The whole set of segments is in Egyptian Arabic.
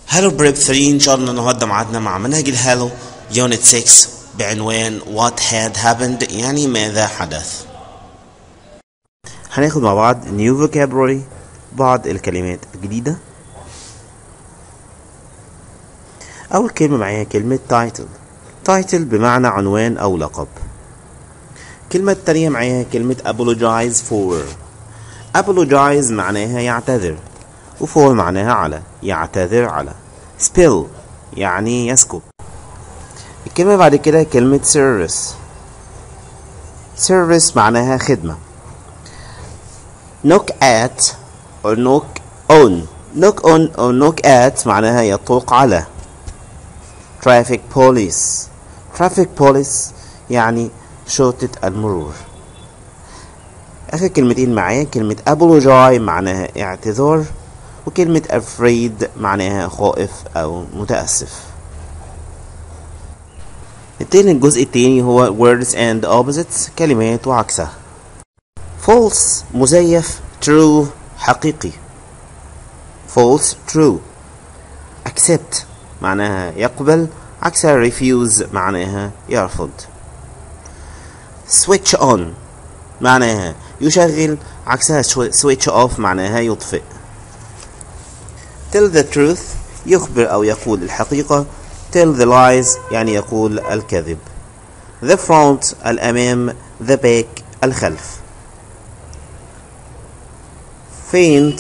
هالو بريب 3 ان شاء الله النهارده معادنا مع منهج الهالو يونت 6 بعنوان What had happened يعني ماذا حدث هناخد مع بعض new vocabulary بعض الكلمات الجديدة أول كلمة معايا كلمة title title بمعنى عنوان أو لقب الكلمة التانية معايا كلمة apologize for apologize معناها يعتذر وفور معناها على يعتذر على spill يعني يسكب الكلمة بعد كده كلمة service service معناها خدمة knock at or knock on knock on or knock at معناها يطوق على traffic police traffic police يعني شرطة المرور آخر كلمتين معايا كلمة apologize معناها اعتذار وكلمة afraid معناها خائف أو متأسف التاني الجزء التاني هو words and opposites كلمات وعكسها false مزيف true حقيقي false true accept معناها يقبل عكسها refuse معناها يرفض switch on معناها يشغل عكسها switch off معناها يطفئ tell the truth يخبر أو يقول الحقيقة tell the lies يعني يقول الكذب the front الأمام the back الخلف faint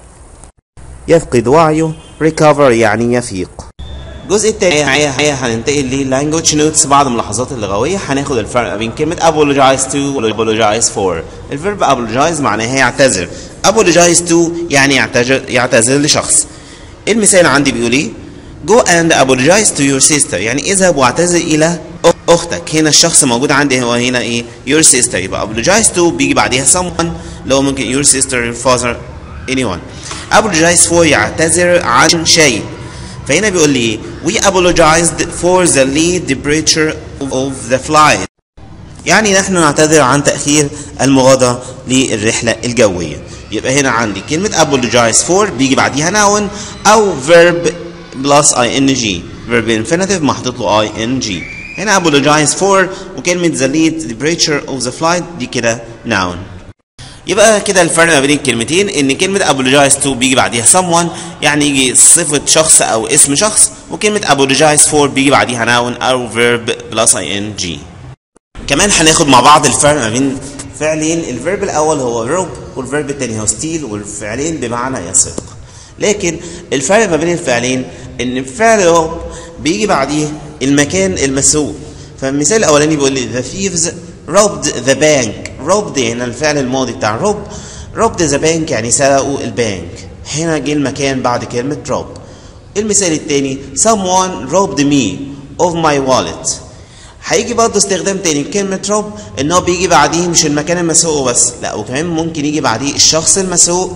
يفقد وعيه recover يعني يفيق الجزء التاني معايا هننتقل للانجوج نوتس بعض الملاحظات اللغويه هناخد الفرق بين كلمه apologize to و apologize for الفيرب apologize معناها يعتذر apologize to يعني يعتذر يعتذر لشخص المثال عندي بيقول ايه go and apologize to your sister يعني اذهب واعتذر الى اختك هنا الشخص موجود عندي هو هنا ايه your sister يبقى apologize to بيجي بعديها someone لو ممكن your sister your father anyone apologize for يعتذر عن شيء فهنا بيقول لي we apologized for the late departure of the flight يعني نحن نعتذر عن تأخير المغادرة للرحلة الجوية يبقى هنا عندي كلمة apologize for بيجي بعديها noun أو verb plus ing verb infinitive محطوط له ing هنا apologize for وكلمة the late departure of the flight دي كده noun يبقى كده الفرق ما بين الكلمتين ان كلمة apologize to بيجي بعديها someone يعني يجي صفة شخص او اسم شخص وكلمة apologize for بيجي بعديها noun او verb plus ing كمان هناخد مع بعض الفرق ما بين فعلين الفيرب الاول هو verb والفيرب التاني هو steal والفعلين بمعنى يسرق لكن الفرق ما بين الفعلين ان فعل rob بيجي بعديه المكان المسروق فالمثال الاولاني بيقول لي the thieves robbed the bank robbed هنا الفعل الماضي بتاع rob robbed the bank يعني سرقوا البنك هنا جه المكان بعد كلمة rob المثال التاني someone robbed me of my wallet هيجي برضه استخدام تاني لكلمة rob ان هو بيجي بعديه مش المكان المسروق بس لا وكمان ممكن يجي بعديه الشخص المسروق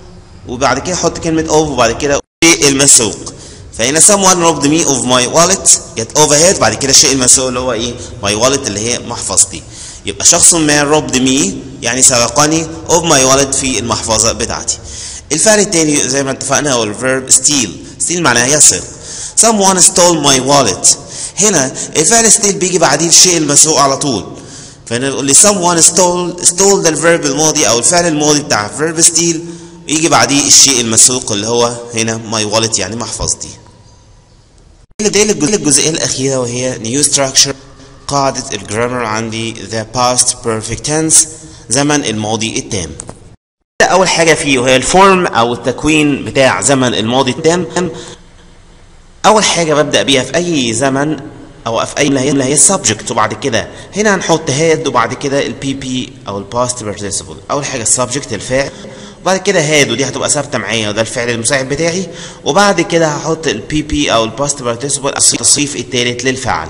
وبعد كده احط كلمة of وبعد كده الشيء المسروق فهنا someone robbed me of my wallet get overhead بعد كده الشيء المسروق اللي هو ايه my wallet اللي هي محفظتي يبقى شخص ما robbed me يعني سرقني of my wallet في المحفظة بتاعتي الفعل التاني زي ما اتفقنا هو الفيرب steal steal معناها يسرق someone stole my wallet هنا الفعل steal بيجي بعديه الشيء المسروق على طول فهنا نقول لي someone stole stole ده الفيرب الماضي او الفعل الماضي بتاع verb steal يجي بعديه الشيء المسروق اللي هو هنا my wallet يعني محفظتي الجزئية الأخيرة وهي new structure قاعدة الجرامر عندي the past perfect tense زمن الماضي التام أول حاجة فيه وهي الفورم أو التكوين بتاع زمن الماضي التام أول حاجة ببدأ بيها في أي زمن أو في أي اللي هي السبجكت وبعد كده هنا هنحط هاد وبعد كده البي بي أو الباست participle أول حاجة السبجكت الفاعل وبعد كده هاد ودي هتبقى ثابته معايا وده الفعل المساعد بتاعي وبعد كده هحط البي بي او الباست بارتيسيبل التصريف الثالث للفعل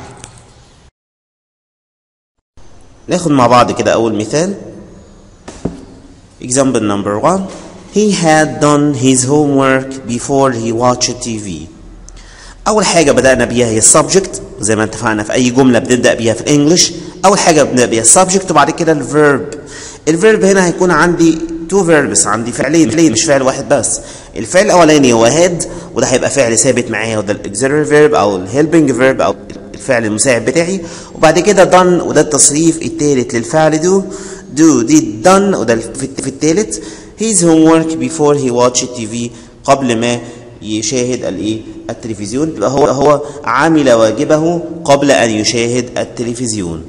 ناخد مع بعض كده اول مثال example number one he had done his homework before he watched TV اول حاجه بدانا بيها هي السبجكت زي ما اتفقنا في اي جمله بنبدا بيها في الانجليش اول حاجه بنبدا بيها السبجكت وبعد كده الفيرب الفيرب هنا هيكون عندي تو فيربس عندي فعلين فعلين مش فعل واحد بس الفعل الاولاني هو had وده هيبقى فعل ثابت معايا وده الاكسلري فيرب او الهيلبنج فيرب او الفعل المساعد بتاعي وبعد كده done وده التصريف الثالث للفعل do do did done وده في الثالث his homework before he watched TV قبل ما يشاهد الايه التلفزيون يبقى هو هو عمل واجبه قبل ان يشاهد التلفزيون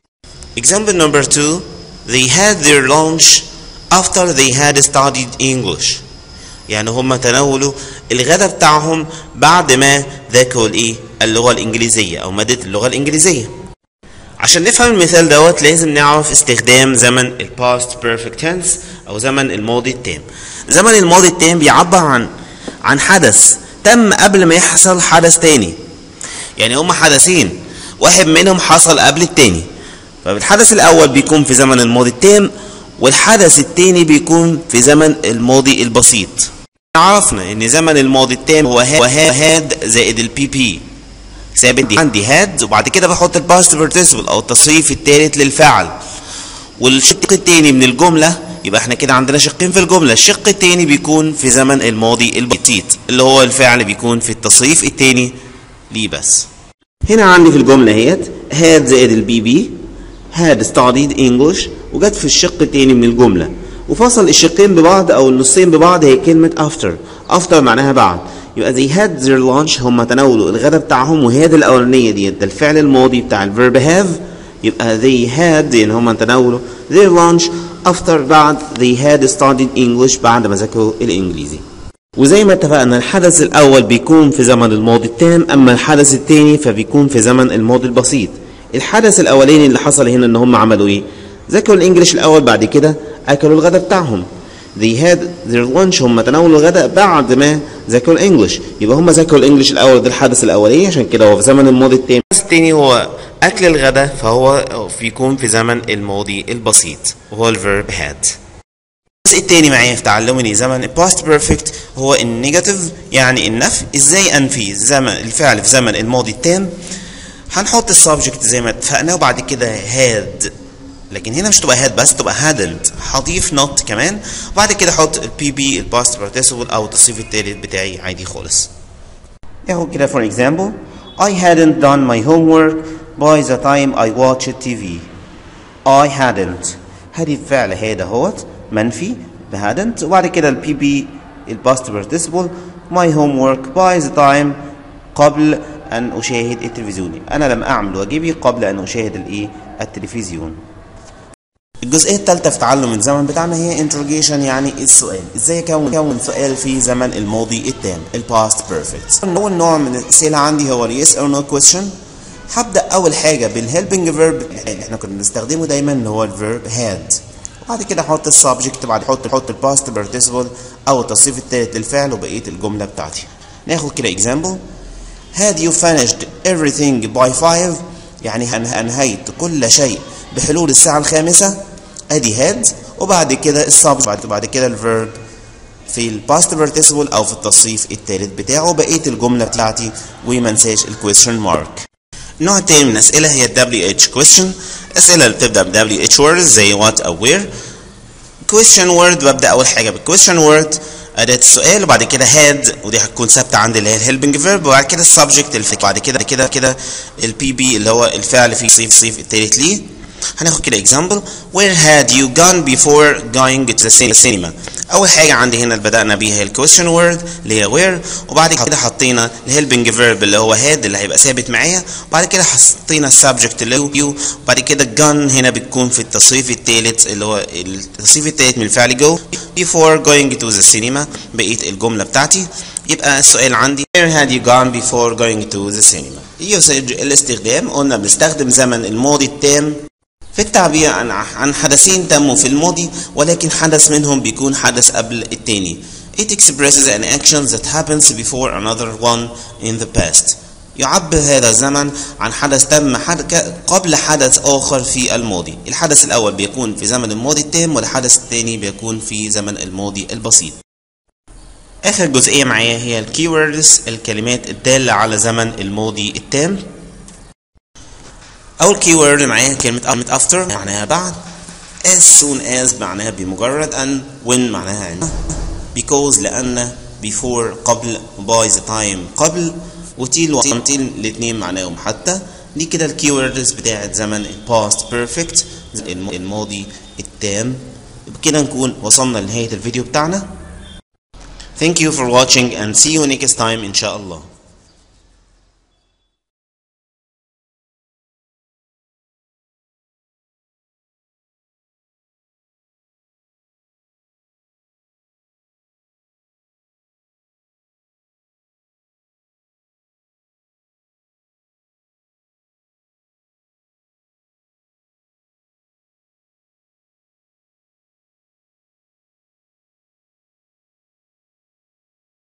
Example number two they had their lunch after they had studied English يعني هم تناولوا الغداء بتاعهم بعد ما ذاكروا الايه اللغه الانجليزيه او ماده اللغه الانجليزيه عشان نفهم المثال دوت لازم نعرف استخدام زمن الباست بيرفكت تنس او زمن الماضي التام زمن الماضي التام بيعبر عن عن حدث تم قبل ما يحصل حدث تاني يعني هما حدثين واحد منهم حصل قبل التاني فالحدث الاول بيكون في زمن الماضي التام والحدث التاني بيكون في زمن الماضي البسيط عرفنا ان زمن الماضي التام هو هاد زائد البي بي ثابت دي عندي هاد وبعد كده بحط الباست بارتيسيبل او التصريف الثالث للفعل والشق الثاني من الجمله يبقى احنا كده عندنا شقين في الجمله الشق الثاني بيكون في زمن الماضي البسيط اللي هو الفعل بيكون في التصريف الثاني ليه بس هنا عندي في الجمله اهيت هاد زائد البي بي had studied English وجت في الشق الثاني من الجمله وفصل الشقين ببعض او النصين ببعض هي كلمه after after معناها بعد يبقى they had their lunch هم تناولوا الغداء بتاعهم وهاد الاولانيه ديت ده الفعل الماضي بتاع الفيرب have يبقى they had يعني هم تناولوا their lunch after بعد they had studied English بعد ما ذاكروا الانجليزي وزي ما اتفقنا الحدث الاول بيكون في زمن الماضي التام اما الحدث الثاني فبيكون في زمن الماضي البسيط الحدث الاولاني اللي حصل هنا ان هم عملوا ايه ذاكروا الانجليش الاول بعد كده اكلوا الغداء بتاعهم they had their lunch هم تناولوا الغداء بعد ما ذاكروا الانجليش يبقى هم ذاكروا الانجليش الاول ده الحدث الاولاني عشان كده هو في زمن الماضي التام الحدث الثاني هو اكل الغداء فهو بيكون في زمن الماضي البسيط وهو الفيرب had الجزء الثاني معايا في تعلمني زمن الباست بيرفكت هو النيجاتيف يعني النفي ازاي انفي زمن الفعل في زمن الماضي التام هنحط السبجكت زي ما اتفقنا وبعد كده هاد لكن هنا مش تبقى هاد بس تبقى هادنت هضيف نوت كمان وبعد كده احط البي بي الباست بارتيسيبل او التصريف الثالث بتاعي عادي خالص اهو كده for example I hadn't done my homework by the time I watched TV I hadn't هذه الفعل هذا اهوت منفي hadn't وبعد كده البي بي الباست بارتيسيبل my homework by the time قبل ان اشاهد التلفزيون انا لم اعمل واجبي قبل ان اشاهد الايه التلفزيون الجزئيه الثالثه في تعلم الزمن بتاعنا هي interrogation يعني السؤال ازاي اكون كون سؤال في زمن الماضي التام الباست بيرفكت اول نوع من الاسئله عندي هو yes or no question هبدا اول حاجه بالهيلبنج فيرب اللي احنا كنا بنستخدمه دايما اللي هو الفيرب had وبعد كده احط السبجكت بعد احط احط الباست بارتيسيبل او التصريف الثالث للفعل وبقيه الجمله بتاعتي ناخد كده example had you finished everything by five يعني انهيت كل شيء بحلول الساعة الخامسة ادي had وبعد كده السبجكت بعد بعد كده الفيرب في الباست بارتيسيبل او في التصريف الثالث بتاعه بقية الجملة بتاعتي وما انساش الكويستشن مارك النوع التاني من الأسئلة هي WH question الأسئلة اللي بتبدأ ب WH words زي what أو where question word ببدأ أول حاجة بالquestion word أداة السؤال وبعد كده had ودي هتكون ثابتة عندي اللي هي الهيلبنج فيرب وبعد كده السبجكت الفعل بعد كده كده كده البي بي اللي هو الفعل في صيف صيف التالت ليه هناخد كده example where had you gone before going to the cinema اول حاجه عندي هنا اللي بدانا بيها هي الكويشن وورد اللي هي وير وبعد كده حطينا الهيلبنج فيرب اللي هو هاد اللي هيبقى ثابت معايا وبعد كده حطينا السبجكت اللي هو يو وبعد كده جان هنا بتكون في التصريف الثالث اللي هو التصريف الثالث من الفعل جو before going to the cinema بقيه الجمله بتاعتي يبقى السؤال عندي where had you gone before going to the cinema يوسج الاستخدام قلنا بنستخدم زمن الماضي التام في التعبير عن عن حدثين تموا في الماضي ولكن حدث منهم بيكون حدث قبل التاني. It expresses an action that happens before another one in the past. يعبر هذا الزمن عن حدث تم حد قبل حدث آخر في الماضي. الحدث الأول بيكون في زمن الماضي التام والحدث الثاني بيكون في زمن الماضي البسيط. آخر جزئية معايا هي الكيوردز الكلمات الدالة على زمن الماضي التام. أول كي وورد معايا كلمة كلمة after معناها بعد as soon as معناها بمجرد أن when معناها عند because لأن before قبل by the time قبل وتيل وانتيل الاتنين معناهم حتى دي كده الكيوردز بتاعت زمن past perfect الماضي التام بكده نكون وصلنا لنهاية الفيديو بتاعنا Thank you for watching and see you next time إن شاء الله